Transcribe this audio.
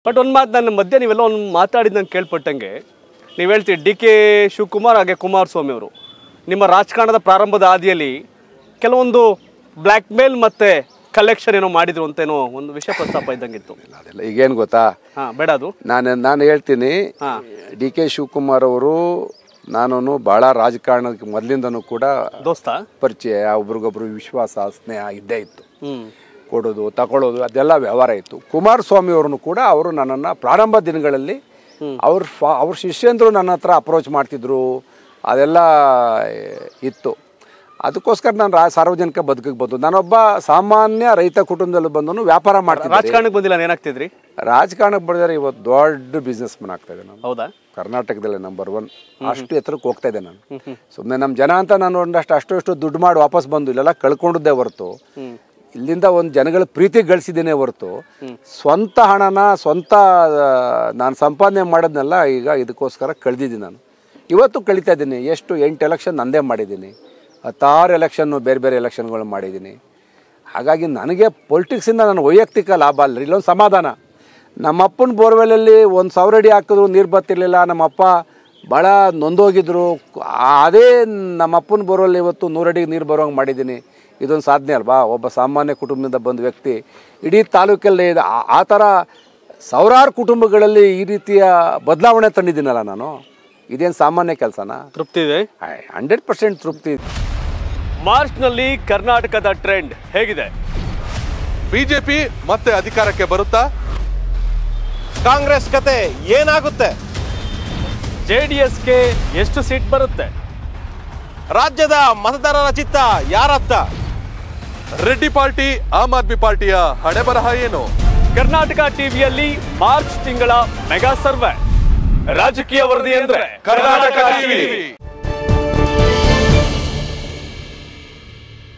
But ಒಂದು ಮಾತು ನನ್ನ ಮಧ್ಯೆ ನೀವೆಲ್ಲ ಒಂದು ಮಾತಾಡಿದ ನಂಗೆ ಕೇಳ್ಪಟ್ಟಂಗೆ ನೀವು ಹೇಳ್ತೀರಿ ಡಿ ಕೆ ಶಿವಕುಮಾರ್ ಹಾಗೆ ಕುಮಾರಸ್ವಾಮಿ ಅವರು ನಿಮ್ಮ ರಾಜಕಾರಣದ ಪ್ರಾರಂಭದ ಹಾದಿಯಲ್ಲಿ ಕೆಲವೊಂದು ಬ್ಲ್ಯಾಕ್ ಮೇಲ್ ಮತ್ತೆ ಕಲೆಕ್ಷನ್ ಏನೋ ಮಾಡಿದ್ರು ಅಂತ ಏನೋ ಒಂದು ವಿಷಯ ಪ್ರಸ್ತಾಪ ಇದ್ದಂಗಿತ್ತು ಅದೆಲ್ಲ ಈಗೇನು ಗೊತ್ತಾ ಹಾಂ ಬೇಡ ಅದು ನಾನು ನಾನು ಹೇಳ್ತೀನಿ ಡಿ ಕೆ ಶಿವಕುಮಾರ್ ಅವರು ನಾನು ಭಾಳ ರಾಜಕಾರಣಕ್ಕೆ ಮೊದಲಿಂದನೂ ಕೂಡ ದೋಸ್ತ ಪರಿಚಯ ಒಬ್ರಿಗೊಬ್ರು ವಿಶ್ವಾಸ ಸ್ನೇಹ ಇದ್ದೇ ಇತ್ತು ಹ್ಞೂ ಕೊಡೋದು ತಗೊಳ್ಳೋದು ಅದೆಲ್ಲ ವ್ಯವಹಾರ ಇತ್ತು ಕುಮಾರಸ್ವಾಮಿ ಅವ್ರನ್ನು ಕೂಡ ಅವರು ನನ್ನನ್ನು ಪ್ರಾರಂಭ ದಿನಗಳಲ್ಲಿ ಅವ್ರ ಫಾ ಅವ್ರ ಶಿಷ್ಯಂದರು ನನ್ನ ಹತ್ರ ಅಪ್ರೋಚ್ ಮಾಡ್ತಿದ್ರು ಅದೆಲ್ಲ ಇತ್ತು ಅದಕ್ಕೋಸ್ಕರ ನಾನು ರಾ ಸಾರ್ವಜನಿಕ ಬದುಕಿಗೆ ಬಂದು ನಾನೊಬ್ಬ ಸಾಮಾನ್ಯ ರೈತ ಕುಟುಂಬದಲ್ಲಿ ಬಂದನು ವ್ಯಾಪಾರ ಮಾಡ್ತಿದ್ದೆ ರಾಜಕಾರಣಕ್ಕೆ ಬಂದಿಲ್ಲ ನಾನು ಏನಾಗ್ತಿದ್ರಿ ರಾಜಕಾರಣಕ್ಕೆ ಬಂದಿದ್ದಾರೆ ಇವತ್ತು ದೊಡ್ಡ ಬಿಸ್ನೆಸ್ ಮನ್ ಆಗ್ತಾ ಇದೆ ನಾನು ಹೌದಾ ಕರ್ನಾಟಕದಲ್ಲೇ ನಂಬರ್ ಒನ್ ಅಷ್ಟು ಎತ್ತರಕ್ಕೆ ಹೋಗ್ತಾ ಇದೆ ನಾನು ಸುಮ್ಮನೆ ನಮ್ಮ ಜನ ಅಂತ ನಾನು ಒಂದಷ್ಟು ಅಷ್ಟು ಅಷ್ಟು ದುಡ್ಡು ಮಾಡಿ ವಾಪಸ್ ಬಂದು ಇಲ್ಲೆಲ್ಲ ಕಳ್ಕೊಂಡಿದ್ದೆ ಹೊರತು ಇಲ್ಲಿಂದ ಒಂದು ಜನಗಳ ಪ್ರೀತಿ ಗಳಿಸಿದ್ದೇನೆ ಹೊರತು ಸ್ವಂತ ಹಣನ ಸ್ವಂತ ನಾನು ಸಂಪಾದನೆ ಮಾಡೋದನ್ನೆಲ್ಲ ಈಗ ಇದಕ್ಕೋಸ್ಕರ ಕಳೆದಿದ್ದೀನಿ ನಾನು ಇವತ್ತು ಕಳೀತಾ ಇದ್ದೀನಿ ಎಷ್ಟು ಎಂಟು ಎಲೆಕ್ಷನ್ ನಂದೇ ಮಾಡಿದ್ದೀನಿ ಹತ್ತಾರು ಎಲೆಕ್ಷನ್ನು ಬೇರೆ ಬೇರೆ ಎಲೆಕ್ಷನ್ಗಳು ಮಾಡಿದ್ದೀನಿ ಹಾಗಾಗಿ ನನಗೆ ಪೊಲಿಟಿಕ್ಸಿಂದ ನನ್ನ ವೈಯಕ್ತಿಕ ಲಾಭ ಅಲ್ಲ ಇಲ್ಲೊಂದು ಸಮಾಧಾನ ನಮ್ಮಪ್ಪನ ಬೋರ್ವೆಲಲ್ಲಿ ಒಂದು ಸಾವಿರ ಅಡಿ ಹಾಕಿದ್ರು ನೀರು ಬರ್ತಿರ್ಲಿಲ್ಲ ನಮ್ಮಪ್ಪ ಭಾಳ ನೊಂದೋಗಿದ್ರು ಆ- ಅದೇ ನಮ್ಮಪ್ಪನ ಬೋರ್ವೆಲ್ ಇವತ್ತು ನೂರಡಿಗೆ ನೀರು ಬರೋಂಗೆ ಮಾಡಿದ್ದೀನಿ ಇದೊಂದು ಸಾಧನೆ ಅಲ್ವಾ ಒಬ್ಬ ಸಾಮಾನ್ಯ ಕುಟುಂಬದಿಂದ ಬಂದ ವ್ಯಕ್ತಿ ಇಡೀ ತಾಲೂಕಲ್ಲಿ ಇದು- ಆ- ಆ ಥರ ಸಾವಿರಾರು ಕುಟುಂಬಗಳಲ್ಲಿ ಈ ರೀತಿಯ ಬದಲಾವಣೆ ತಂದಿದ್ದೀನಲ್ಲ ನಾನು ಇದೇನು ಸಾಮಾನ್ಯ ಕೆಲಸನಾ ತೃಪ್ತಿ ಇದೆ ಹಂಡ್ರೆಡ್ ಪರ್ಸೆಂಟ್ ತೃಪ್ತಿ ಇದೆ. ಮಾರ್ಚ್ನಲ್ಲಿ ಕರ್ನಾಟಕದ ಟ್ರೆಂಡ್ ಹೇಗಿದೆ ಬಿಜೆಪಿ ಮತ್ತೆ ಅಧಿಕಾರಕ್ಕೆ ಬರುತ್ತಾ ಕಾಂಗ್ರೆಸ್ ಕತೆ ಏನಾಗುತ್ತೆ ಜೆ ಡಿ ಎಸ್ಗೆ ಎಷ್ಟು ಸೀಟ್ ಬರುತ್ತೆ ರಾಜ್ಯದ ಮತದಾರರ ಚಿತ್ತ ಯಾರತ್ತ ರೆಡ್ಡಿ ಪಾರ್ಟಿ ಆಮ್ ಆದ್ಮಿ ಪಾರ್ಟಿಯ ಹಣೆ ಬರಹ ಏನು ಕರ್ನಾಟಕ ಟಿವಿಯಲ್ಲಿ ಮಾರ್ಚ್ ತಿಂಗಳ ಮೆಗಾ ಸರ್ವೆ ರಾಜಕೀಯ ವರದಿ ಅಂದ್ರೆ ಕರ್ನಾಟಕ ಟಿವಿ